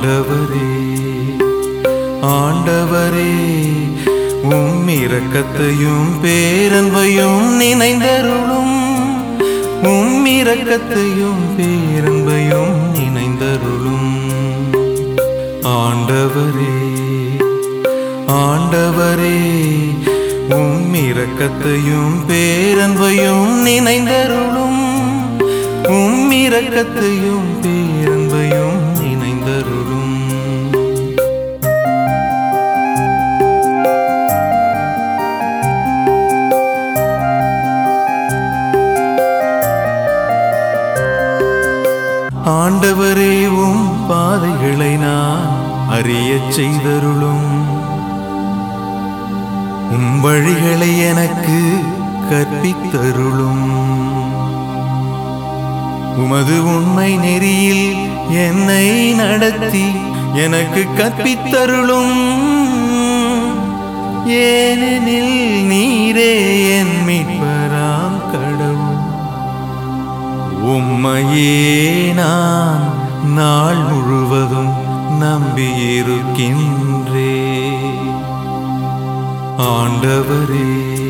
ஆண்டவரே ஆண்டவரே உம் இரக்கத்தையும் பேரன்பையும் நினைந்தருளும் உம் இரக்கத்தையும் பேரன்பையும் நினைந்தருளும் ஆண்டவரே ஆண்டவரே உம் இரக்கத்தையும் பேரன்பையும் நினைந்தருளும் உம் இரக்கத்தையும் பேரன்பையும் நினைந்தருளும் ஆண்டவரே உம் பாதைகளை நான் அறியச் செய்தருளும் உம் வழிகளை எனக்கு கற்பித்தருளும் உமது உண்மை நெறியில் என்னை நடத்தி எனக்கு கற்பித்தருளும் ஏனெனில் நீரே என் மீட்பராம் கடவுள் உம்மையே நான் நாள் முழுவதும் நம்பியிருக்கின்றே ஆண்டவரே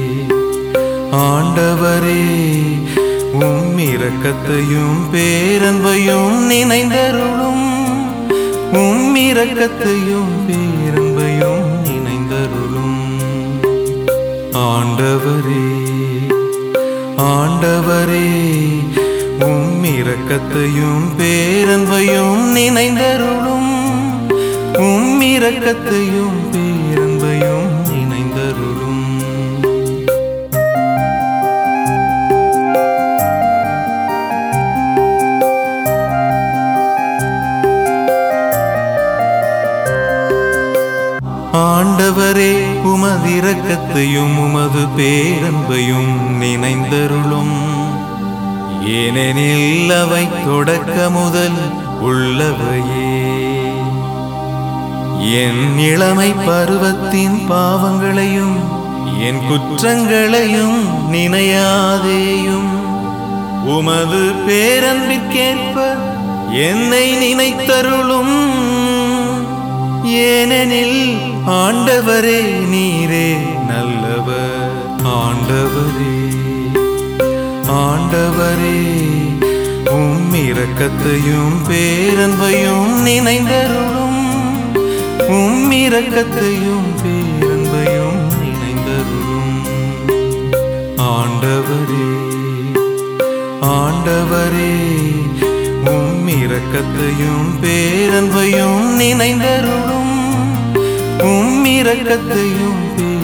ஆண்டவரே உம் இரக்கத்தையும் பேரன்பையும் நினைந்தருளும் உம் இரக்கத்தையும் பேரன்பையும் நினைந்தருளும் ஆண்டவரே ஆண்டவரே உம் இரக்கத்தையும் பேரன்பையும் நினைந்தருளும் உம் இரக்கத்தையும் பேரன்பையும் நினைந்தருளும் ஆண்டவரே உமது இரக்கத்தையும் உமது பேரன்பையும் நினைந்தருளும் ஏனெனில் அவை தொடக்க முதல் உள்ளவையே என் இளமை பருவத்தின் பாவங்களையும் என் குற்றங்களையும் நினையாதேயும் உமது பேரன்பிற்கேற்ப என்னை நினைத்தருளும் ஏனெனில் ஆண்டவரே நீரே நல்லவர் ஆண்டவரே ஆண்டவரே உம் இரக்கத்தையும் பேரன்பையும் நினைந்தருளும் உம் இரக்கத்தையும் பேரன்பையும் நினைந்தருளும் ஆண்டவரே ஆண்டவரே உம் இரக்கத்தையும் பேரன்பையும் நினைந்தருளும் உம் இரக்கத்தையும் பேரன்பையும்